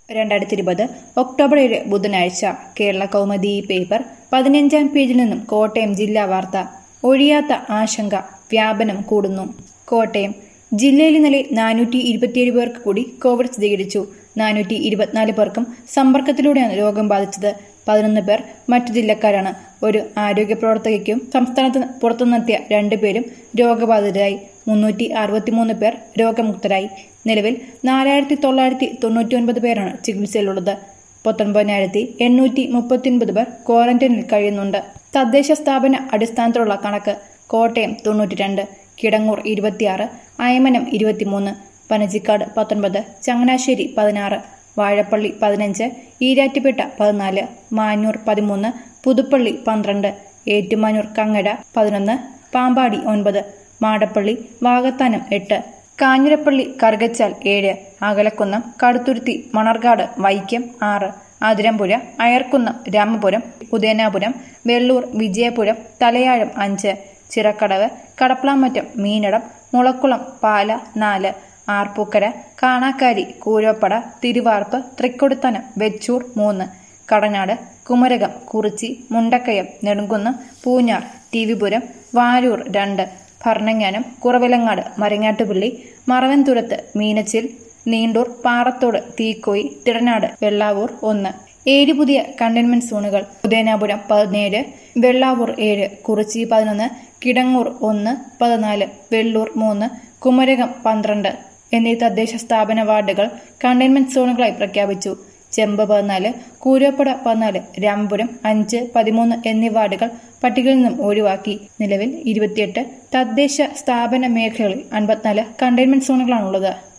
രണ്ടായിരത്തി ഇരുപത് ഒക്ടോബർ ഏഴ് ബുധനാഴ്ച കേരള കൗമുദി പേപ്പർ പതിനഞ്ചാം പേജിൽ നിന്നും കോട്ടയം ജില്ലാ വാർത്ത ഒഴിയാത്ത ആശങ്ക വ്യാപനം കൂടുന്നു കോട്ടയം ജില്ലയിൽ ഇന്നലെ നാനൂറ്റി ഇരുപത്തിയേഴ് പേർക്ക് കൂടി കോവിഡ് സ്ഥിരീകരിച്ചു നാനൂറ്റി ഇരുപത്തിനാല് പേർക്കും സമ്പർക്കത്തിലൂടെയാണ് രോഗം ബാധിച്ചത് പതിനൊന്ന് പേർ മറ്റു ജില്ലക്കാരാണ് ഒരു ആരോഗ്യ പ്രവർത്തകയ്ക്കും സംസ്ഥാനത്ത് പുറത്തുനിന്നെത്തിയ രണ്ടുപേരും രോഗബാധിതരായി മുന്നൂറ്റി അറുപത്തിമൂന്ന് പേർ രോഗമുക്തരായി നിലവിൽ നാലായിരത്തി തൊള്ളായിരത്തി തൊണ്ണൂറ്റി ഒൻപത് പേരാണ് ചികിത്സയിലുള്ളത് പത്തൊൻപതിനായിരത്തി എണ്ണൂറ്റി മുപ്പത്തിയൊൻപത് പേർ ക്വാറന്റൈനിൽ കഴിയുന്നുണ്ട് തദ്ദേശ സ്ഥാപന അടിസ്ഥാനത്തിലുള്ള കണക്ക് കോട്ടയം തൊണ്ണൂറ്റി രണ്ട് കിടങ്ങൂർ ഇരുപത്തിയാറ് അയമനം ഇരുപത്തിമൂന്ന് പനജിക്കാട് പത്തൊൻപത് ചങ്ങനാശ്ശേരി പതിനാറ് വാഴപ്പള്ളി പതിനഞ്ച് ഈരാറ്റുപേട്ട പതിനാല് മാഞ്ഞൂർ പതിമൂന്ന് പുതുപ്പള്ളി പന്ത്രണ്ട് ഏറ്റുമാനൂർ കങ്ങട പതിനൊന്ന് പാമ്പാടി ഒൻപത് മാടപ്പള്ളി വാകത്താനം എട്ട് കാഞ്ഞിരപ്പള്ളി കറുകച്ചാൽ ഏഴ് അകലക്കുന്നം കടുത്തുരുത്തി മണർകാട് വൈക്കം ആറ് അതിരമ്പുഴ അയർക്കുന്നം രാമപുരം ഉദയനാപുരം വെള്ളൂർ വിജയപുരം തലയാഴം അഞ്ച് ചിറക്കടവ് കടപ്ലാമറ്റം മീനടം മുളക്കുളം പാല നാല് ആർപ്പൂക്കര കാണാക്കാരി കൂരോപ്പട തിരുവാർപ്പ് തൃക്കൊടുത്തനം വെച്ചൂർ മൂന്ന് കടനാട് കുമരകം കുറിച്ചി മുണ്ടക്കയം നെടുങ്കുന്നം പൂഞ്ഞാർ ടിവിപുരം വാരൂർ രണ്ട് ഭരണങ്ങാനം കുറവിലങ്ങാട് മരങ്ങാട്ടുപള്ളി മറവൻതുരത്ത് മീനച്ചിൽ നീണ്ടൂർ പാറത്തോട് തീക്കോയി തിടനാട് വെള്ളാവൂർ ഒന്ന് ഏഴ് പുതിയ കണ്ടെയ്ൻമെന്റ് സോണുകൾ ഉദയനാപുരം പതിനേഴ് വെള്ളാവൂർ ഏഴ് കുറിച്ചി പതിനൊന്ന് കിടങ്ങൂർ ഒന്ന് പതിനാല് വെള്ളൂർ മൂന്ന് കുമരകം പന്ത്രണ്ട് എന്നീ തദ്ദേശ സ്ഥാപന വാർഡുകൾ കണ്ടെയ്ൻമെന്റ് സോണുകളായി പ്രഖ്യാപിച്ചു ചെമ്പ് പതിനാല് കൂരോപ്പട പതിനാല് രാമപുരം അഞ്ച് പതിമൂന്ന് എന്നീ വാർഡുകൾ പട്ടികയിൽ നിന്നും ഒഴിവാക്കി നിലവിൽ ഇരുപത്തിയെട്ട് തദ്ദേശ സ്ഥാപന മേഖലകളിൽ അൻപത്തിനാല് കണ്ടെയ്ൻമെന്റ് സോണുകളാണുള്ളത്